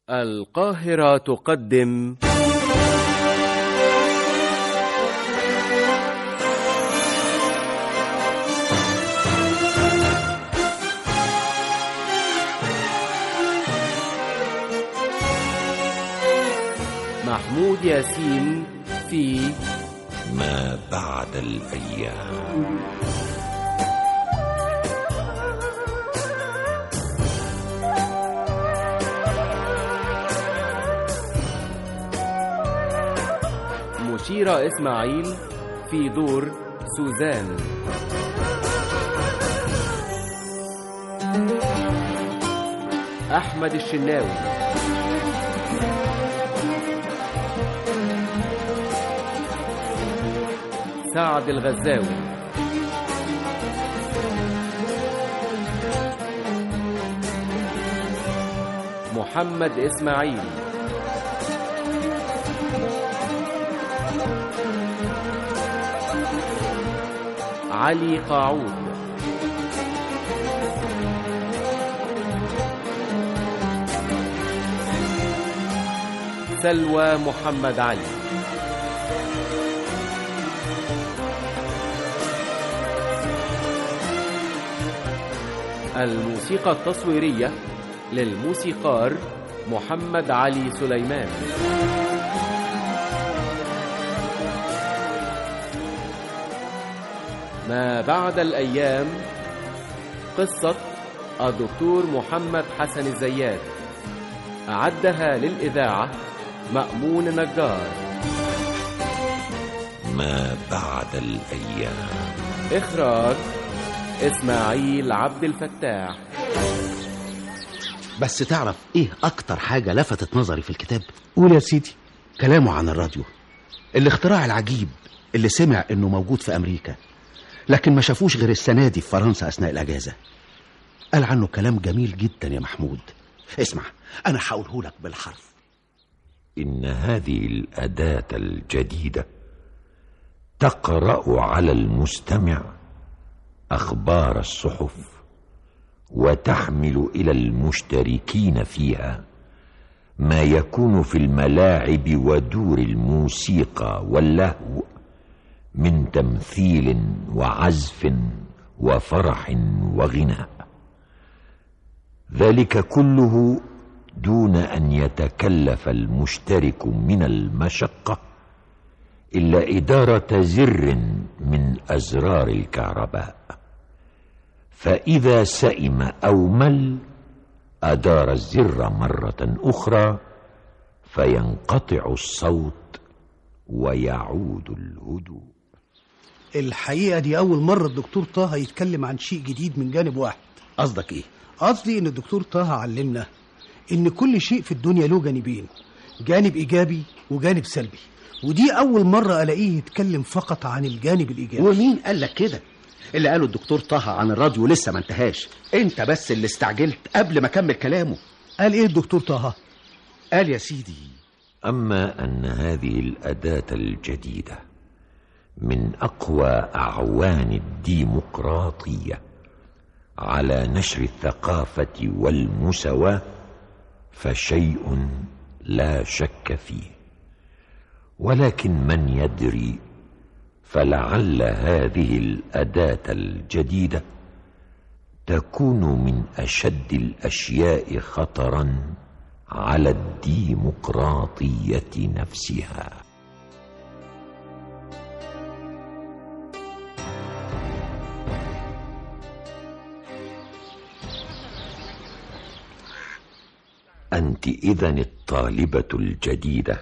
القاهرة تقدم محمود ياسين في ما بعد الأيام مشيرة إسماعيل في دور سوزان أحمد الشناوي سعد الغزاوي محمد إسماعيل علي قاعود سلوى محمد علي الموسيقى التصويرية للموسيقار محمد علي سليمان ما بعد الأيام قصة الدكتور محمد حسن الزيات أعدها للإذاعة مأمون نجار ما بعد الأيام إخراج إسماعيل عبد الفتاح بس تعرف ايه اكتر حاجة لفتت نظري في الكتاب قول يا سيدي كلامه عن الراديو الاختراع العجيب اللي سمع انه موجود في امريكا لكن ما شافوش غير السنة دي في فرنسا اثناء الاجازة قال عنه كلام جميل جدا يا محمود اسمع انا هقوله لك بالحرف إن هذه الأداة الجديدة تقرأ على المستمع أخبار الصحف وتحمل إلى المشتركين فيها ما يكون في الملاعب ودور الموسيقى واللهو من تمثيل وعزف وفرح وغناء ذلك كله دون ان يتكلف المشترك من المشقه الا اداره زر من ازرار الكهرباء فاذا سئم او مل ادار الزر مره اخرى فينقطع الصوت ويعود الهدوء الحقيقة دي أول مرة الدكتور طه يتكلم عن شيء جديد من جانب واحد قصدك ايه قصدي إن الدكتور طه علمنا إن كل شيء في الدنيا له جانبين جانب إيجابي وجانب سلبي ودي أول مرة ألاقيه يتكلم فقط عن الجانب الإيجابي ومين قال لك كده اللي قاله الدكتور طه عن الراديو لسه ما انتهاش انت بس اللي استعجلت قبل ما اكمل كلامه قال إيه الدكتور طه قال يا سيدي اما ان هذه الاداه الجديده من اقوى اعوان الديمقراطيه على نشر الثقافه والمساواه فشيء لا شك فيه ولكن من يدري فلعل هذه الاداه الجديده تكون من اشد الاشياء خطرا على الديمقراطيه نفسها انت اذا الطالبه الجديده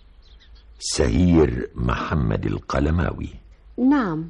سهير محمد القلماوي نعم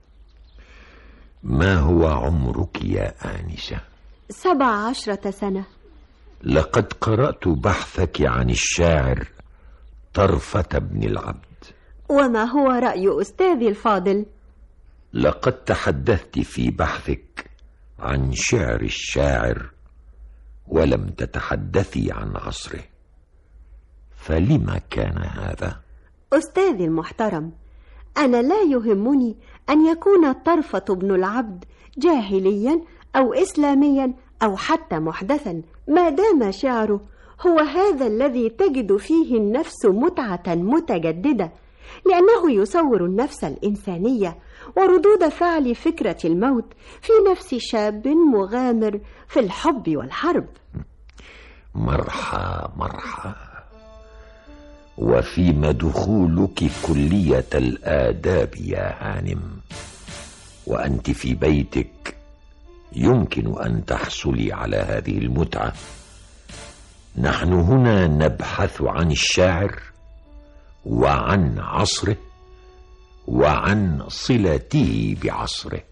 ما هو عمرك يا انسه سبع عشرة سنة لقد قرات بحثك عن الشاعر طرفه بن العبد وما هو رأي أستاذي الفاضل لقد تحدثت في بحثك عن شعر الشاعر ولم تتحدثي عن عصره فلما كان هذا أستاذي المحترم أنا لا يهمني أن يكون طرفة بن العبد جاهليا أو إسلاميا أو حتى محدثا ما دام شعره هو هذا الذي تجد فيه النفس متعة متجددة لأنه يصور النفس الإنسانية وردود فعل فكرة الموت في نفس شاب مغامر في الحب والحرب مرحى مرحى وفيما دخولك كلية الآداب يا هانم وأنت في بيتك يمكن أن تحصلي على هذه المتعة نحن هنا نبحث عن الشاعر وعن عصره وعن صلته بعصره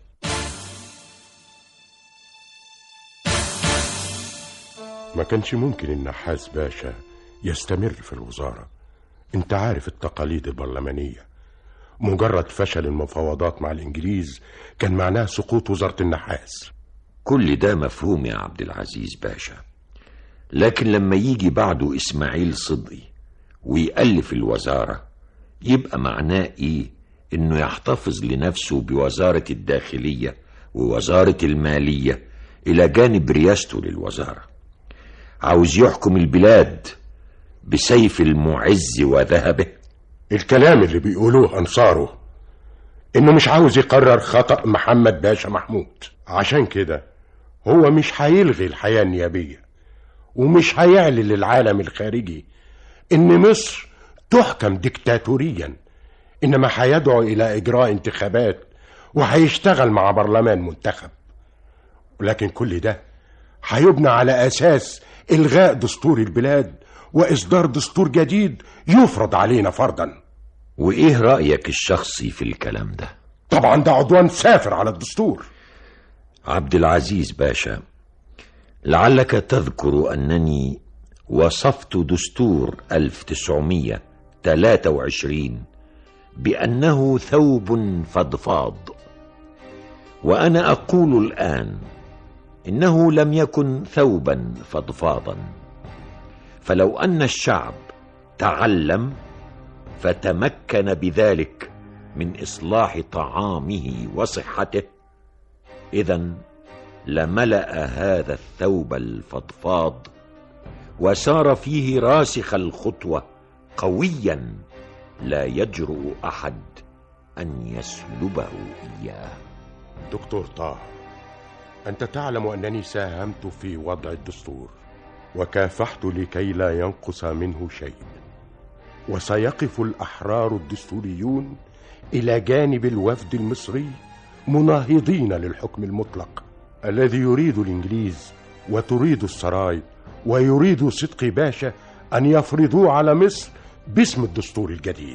ما كانش ممكن النحاس باشا يستمر في الوزارة انت عارف التقاليد البرلمانية مجرد فشل المفاوضات مع الإنجليز كان معناه سقوط وزارة النحاس كل ده مفهوم يا عبد العزيز باشا لكن لما يجي بعده إسماعيل صدقي ويألف الوزارة يبقى معناه إيه إنه يحتفظ لنفسه بوزارة الداخلية ووزارة المالية إلى جانب رياسته للوزارة عاوز يحكم البلاد بسيف المعز وذهبه الكلام اللي بيقولوه أنصاره إنه مش عاوز يقرر خطأ محمد باشا محمود عشان كده هو مش هيلغي الحياة النيابية ومش هيعلن للعالم الخارجي إن مصر تحكم ديكتاتوريا إنما هيدعو إلى إجراء انتخابات وهيشتغل مع برلمان منتخب ولكن كل ده هيبنى على أساس إلغاء دستور البلاد وإصدار دستور جديد يفرض علينا فرضا وإيه رأيك الشخصي في الكلام ده طبعا ده عدوان سافر على الدستور عبد العزيز باشا لعلك تذكر أنني وصفت دستور 1923 بأنه ثوب فضفاض وأنا أقول الآن إنه لم يكن ثوبا فضفاضا فلو أن الشعب تعلم فتمكن بذلك من إصلاح طعامه وصحته إذا لملأ هذا الثوب الفضفاض وسار فيه راسخ الخطوة قويا لا يجرؤ أحد أن يسلبه إياه دكتور طه أنت تعلم أنني ساهمت في وضع الدستور وكافحت لكي لا ينقص منه شيء وسيقف الأحرار الدستوريون إلى جانب الوفد المصري مناهضين للحكم المطلق الذي يريد الإنجليز وتريد السراي ويريد صدقي باشا أن يفرضوه على مصر باسم الدستور الجديد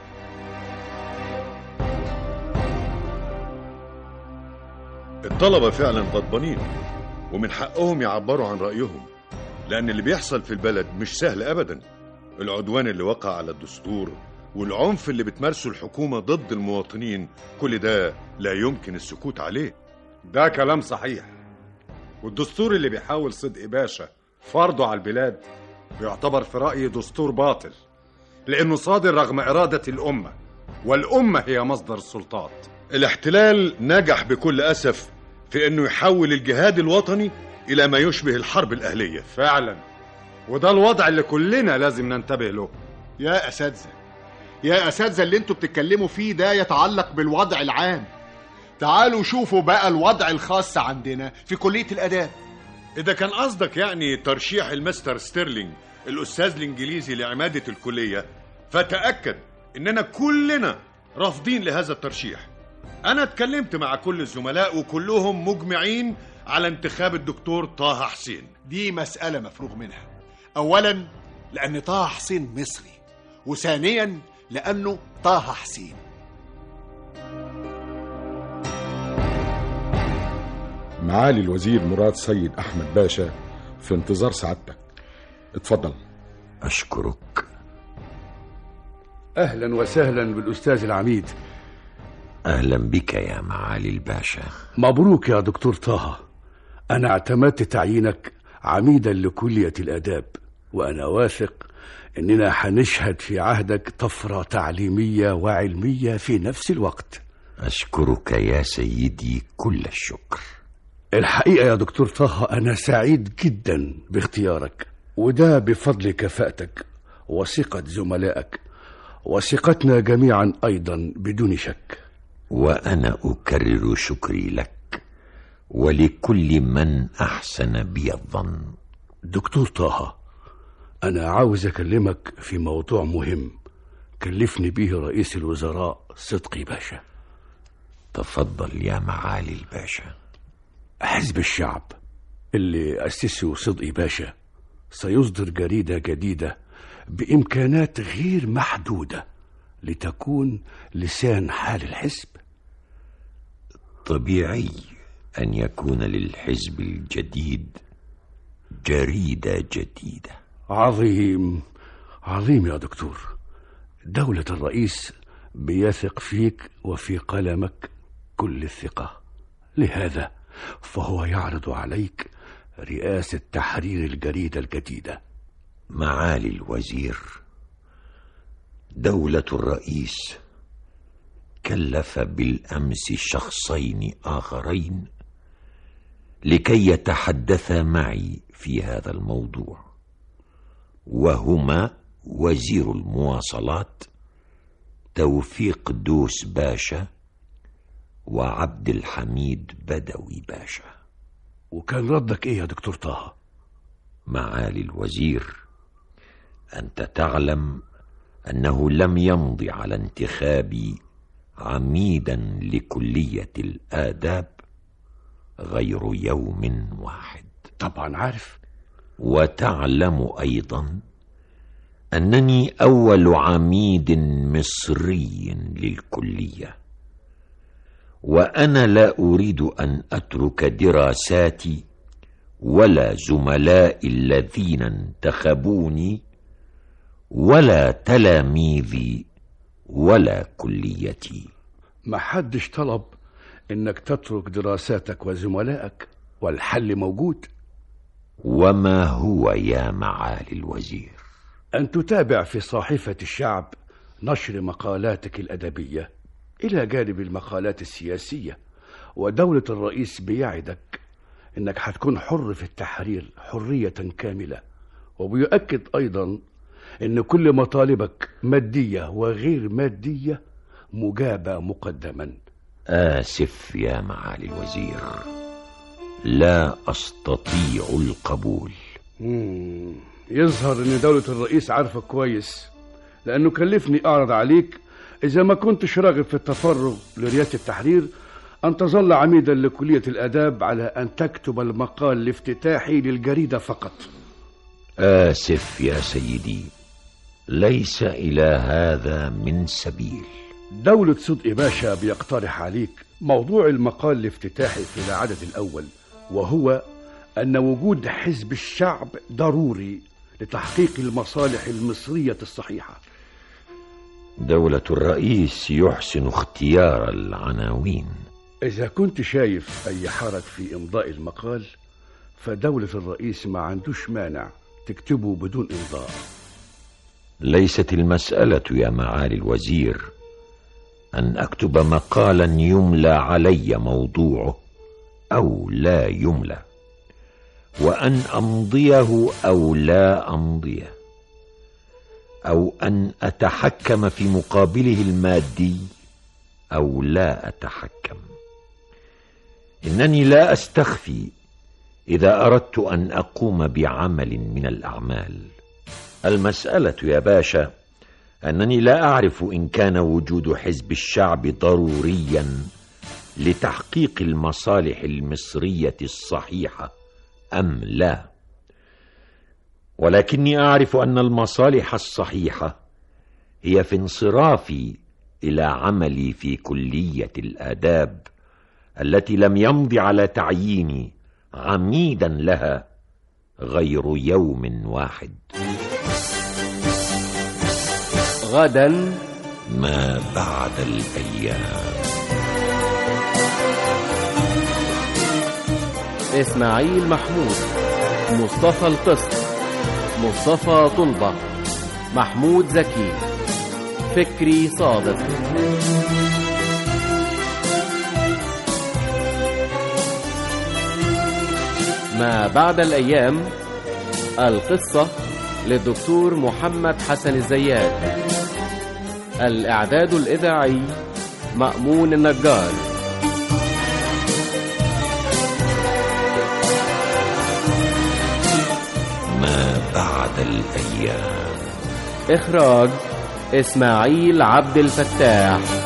الطلبة فعلا غضبانين ومن حقهم يعبروا عن رأيهم لأن اللي بيحصل في البلد مش سهل أبدا العدوان اللي وقع على الدستور والعنف اللي بتمارسه الحكومة ضد المواطنين كل ده لا يمكن السكوت عليه ده كلام صحيح والدستور اللي بيحاول صدقي باشا فرضه على البلاد بيعتبر في رأيي دستور باطل لأنه صادر رغم إرادة الأمة والأمة هي مصدر السلطات الاحتلال نجح بكل أسف في أنه يحول الجهاد الوطني إلى ما يشبه الحرب الأهلية فعلا وده الوضع اللي كلنا لازم ننتبه له يا أساتذة يا أساتذة اللي انتوا بتتكلموا فيه ده يتعلق بالوضع العام تعالوا شوفوا بقى الوضع الخاص عندنا في كلية الآداب إذا كان قصدك يعني ترشيح المستر ستيرلينج الأستاذ الإنجليزي لعمادة الكلية فتأكد إننا كلنا رافضين لهذا الترشيح أنا اتكلمت مع كل الزملاء وكلهم مجمعين على انتخاب الدكتور طه حسين دي مسألة مفروغ منها أولا لأن طه حسين مصري وثانيا لأنه طه حسين معالي الوزير مراد سيد أحمد باشا في انتظار سعادتك اتفضل أشكرك أهلا وسهلا بالأستاذ العميد أهلا بك يا معالي الباشا مبروك يا دكتور طه أنا اعتمدت تعيينك عميدا لكلية الآداب وأنا واثق إننا هنشهد في عهدك طفرة تعليمية وعلمية في نفس الوقت أشكرك يا سيدي كل الشكر الحقيقة يا دكتور طه أنا سعيد جدا باختيارك وده بفضل كفاءتك وثقة زملائك وثقتنا جميعا أيضا بدون شك وأنا أكرر شكري لك ولكل من أحسن بي الظن دكتور طه أنا عاوز أكلمك في موضوع مهم كلفني به رئيس الوزراء صدقي باشا تفضل يا معالي الباشا حزب الشعب اللي أسسه صدقي باشا سيصدر جريدة جديدة بإمكانات غير محدودة لتكون لسان حال الحزب طبيعي أن يكون للحزب الجديد جريدة جديدة عظيم عظيم يا دكتور دولة الرئيس بيثق فيك وفي قلمك كل الثقة لهذا فهو يعرض عليك رئاسة تحرير الجريدة الجديدة معالي الوزير دولة الرئيس كلف بالأمس شخصين آخرين لكي يتحدثا معي في هذا الموضوع وهما وزير المواصلات توفيق دوس باشا وعبد الحميد بدوي باشا وكان ردك ايه يا دكتور طه معالي الوزير انت تعلم انه لم يمض على انتخابي عميدا لكليه الاداب غير يوم واحد طبعا عارف وتعلم ايضا انني اول عميد مصري للكليه وانا لا اريد ان اترك دراساتي ولا زملائي الذين انتخبوني ولا تلاميذي ولا كليتي ما حدش طلب انك تترك دراساتك وزملائك والحل موجود وما هو يا معالي الوزير ان تتابع في صحيفه الشعب نشر مقالاتك الادبيه الى جانب المقالات السياسيه ودوله الرئيس بيعدك انك هتكون حر في التحرير حريه كامله وبيؤكد ايضا ان كل مطالبك ماديه وغير ماديه مجابه مقدما اسف يا معالي الوزير لا استطيع القبول مم. يظهر ان دولة الرئيس عارفة كويس لانه كلفني اعرض عليك اذا ما كنتش راغب في التفرغ لرئاسة التحرير ان تظل عميدا لكلية الاداب على ان تكتب المقال الافتتاحي للجريدة فقط اسف يا سيدي ليس الى هذا من سبيل دولة صدقي باشا بيقترح عليك موضوع المقال الافتتاحي في العدد الأول وهو أن وجود حزب الشعب ضروري لتحقيق المصالح المصرية الصحيحة دولة الرئيس يحسن اختيار العناوين إذا كنت شايف أي حرج في إمضاء المقال فدولة الرئيس ما عندوش مانع تكتبه بدون إمضاء ليست المسألة يا معالي الوزير أن أكتب مقالا يملى علي موضوعه أو لا يملى وأن أمضيه أو لا أمضيه أو أن أتحكم في مقابله المادي أو لا أتحكم إنني لا أستخفي إذا أردت أن أقوم بعمل من الأعمال المسألة يا باشا أنني لا أعرف إن كان وجود حزب الشعب ضروريا لتحقيق المصالح المصرية الصحيحة أم لا ولكني أعرف أن المصالح الصحيحة هي في انصرافي إلى عملي في كلية الآداب التي لم يمض على تعييني عميدا لها غير يوم واحد غدا ما بعد الأيام إسماعيل محمود مصطفى القسط مصطفى طلبة محمود زكي فكري صادق ما بعد الأيام القصة للدكتور محمد حسن الزيات الإعداد الإذاعي مأمون النجار ما بعد الأيام إخراج إسماعيل عبد الفتاح